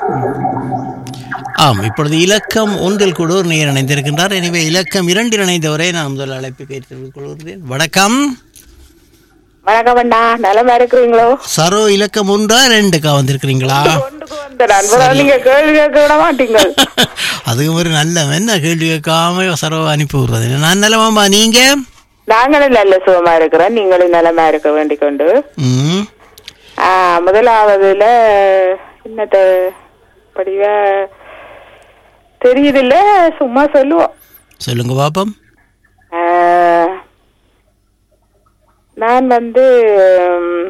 ஆம் இப்பொழுது இலக்கம் ஒன்றில் கூட ஒரு நேர் இணைந்திருக்கின்றார் எனவே இலக்கம் இரண்டில் இணைந்தவரை நான் முதல் அழைப்பு கேட்டுக் கொள்கிறேன் வணக்கம் வணக்கம் அண்ணா நலமா இருக்கிறீங்களோ சரோ இலக்கம் ஒன்றா ரெண்டுக்கா வந்திருக்கிறீங்களா கொண்டுக்கு வந்த நண்பர்கள் நீங்க கேள்வி கேட்க விட மாட்டீங்க அதுக்கு ஒரு நல்ல என்ன கேள்வி கேட்காம சரோ அனுப்பி விடுறது நான் நிலமாமா நீங்க நாங்களும் நல்ல சுகமா இருக்கிறோம் நீங்களும் நலமா இருக்க வேண்டிக் கொண்டு ம் ஆ, முதலாவதுல என்னத்த படிவ தெரியுதில்ல சும்மா சொல்லுவோம் சொல்லுங்க பாப்பம் ஆ, நான் வந்து ம்,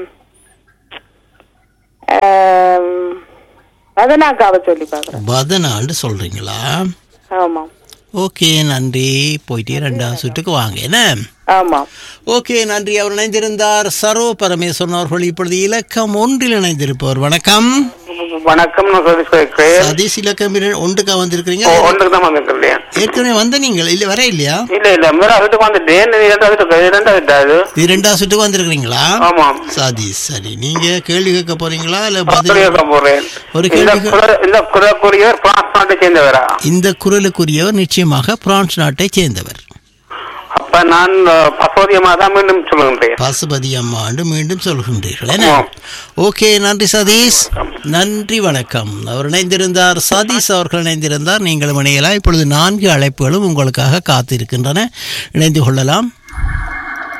ஆம், மதனாக்காவை சொல்லி பார்க்குறேன் பதனால்னு சொல்றீங்களா ஆமாம் ஓகே நன்றி போயிட்டே ரெண்டாவது சுட்டுக்கு வாங்க என்ன ஆமாம் ஓகே நன்றி அவர் இணைந்திருந்தார் சரோ பரமேஸ்வரன் அவர்கள் இப்பொழுது இலக்கம் ஒன்றில் இணைந்திருப்பவர் வணக்கம் வணக்கம் நான் சதீஷ் பேசுறேன் சதீஷ் இலக்கம் இர- ஒன்றுக்கா வந்திருக்கிறீங்க ஓ, ஒன்றுக்கு தான் வந்திருக்கேன் ஏற்கனவே வந்த நீங்கள் இல்ல வர இல்லையா இல்ல இல்ல மேல வீட்டுக்கு வந்துட்டேன் இரண்டாவது வீட்டுக்கு இரண்டாவது விட்டாது இது ரெண்டாவது சுட்டுக்கு வந்திருக்கிறீங்களா ஆமாம் சதீஷ் சரி நீங்க கேள்வி கேட்க போறீங்களா இல்ல அப்படி பதில் கேட்க போறேன் ஒரு இந்த கேள்வி குரல் இந்த குரற்குரியவர் பிரான்ஸ் நாட்டை சேர்ந்தவரா இந்த குரலுக்குரியவர் நிச்சயமாக பிரான்ஸ் நாட்டை சேர்ந்தவர் அப்ப நான் அஹ், பசோதியமா தான் மீண்டும் சொல்லுகின்றேன் பசுபதி அம்மாண்டு மீண்டும் சொல்கின்றீர்கள் என்ன ஆமாம். ஓகே நன்றி சதீஷ் நன்றி வணக்கம் அவர் இணைந்திருந்தார் சதீஷ் அவர்கள் இணைந்திருந்தார் நீங்கள் இணையலாம் இப்பொழுது நான்கு அழைப்புகளும் உங்களுக்காக காத்திருக்கின்றன இணைந்து கொள்ளலாம்